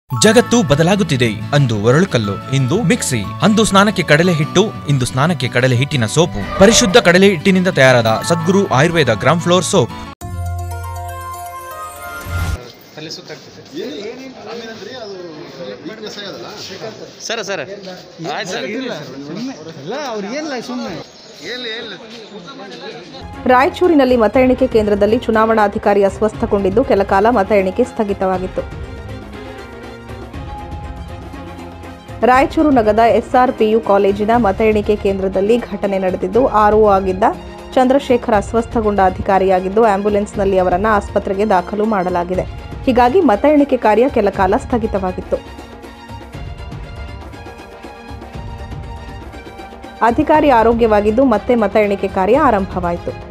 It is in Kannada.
ಜಗತ್ತು ಬದಲಾಗುತ್ತಿದೆ ಅಂದು ಒರಳುಕಲ್ಲು ಇಂದು ಮಿಕ್ಸಿ ಅಂದು ಸ್ನಾನಕ್ಕೆ ಕಡಲೆ ಹಿಟ್ಟು ಇಂದು ಸ್ನಾನಕ್ಕೆ ಕಡಲೆ ಹಿಟ್ಟಿನ ಸೋಪು ಪರಿಶುದ್ಧ ಕಡಲೆ ಹಿಟ್ಟಿನಿಂದ ತಯಾರಾದ Sadguru Ayurveda gram flour soap ತಲೆ ಸುತ್ತಾಗ್ತದೆ ಆಮೇಲೆ ಅದು ವೀಕ್ನೆಸ್ ಆಗೋದಲ್ಲ ಸರ ಸರ್ ಆಯ್ತು ಸರ್ ಇಲ್ಲ ಅವ್ರಿಗೇನಿಲ್ಲ ಸುಮ್ಮನೆ ಎಲ್ಲಿ ಎಲ್ಲಿ ರಾಯಚೂರಿನಲ್ಲಿ ಮತ ಎಣಿಕೆ ಕೇಂದ್ರದಲ್ಲಿ ಚುನಾವಣಾಧಿಕಾರಿ ಅಸ್ವಸ್ಥಗೊಂಡಿದ್ದು ಕೆಲಕಾಲ ಮತ ಎಣಿಕೆ ಸ್ಥಗಿತವಾಗಿತ್ತು ರಾಯಚೂರು ನಗರದ ಎಸ್ಆರ್ಪಿಯು ಕಾಲೇಜಿನ ಮತ ಎಣಿಕೆ ಕೇಂದ್ರದಲ್ಲಿ ಘಟನೆ ನಡೆದಿದ್ದು ಆರ್ಒ ಆಗಿದ್ದ ಚಂದ್ರಶೇಖರ್ ಅಸ್ವಸ್ಥಗೊಂಡ ಅಧಿಕಾರಿಯಾಗಿದ್ದು ಆಂಬ್ಯುಲೆನ್ಸ್ನಲ್ಲಿ ಅವರನ್ನು ಆಸ್ಪತ್ರೆಗೆ ದಾಖಲು ಮಾಡಲಾಗಿದೆ ಹೀಗಾಗಿ ಮತ ಎಣಿಕೆ ಕಾರ್ಯ ಕೆಲಕಾಲ ಸ್ಥಗಿತವಾಗಿತ್ತು ಅಧಿಕಾರಿ ಆರೋಗ್ಯವಾಗಿದ್ದು ಮತ್ತೆ ಮತ ಎಣಿಕೆ ಕಾರ್ಯ ಆರಂಭವಾಯಿತು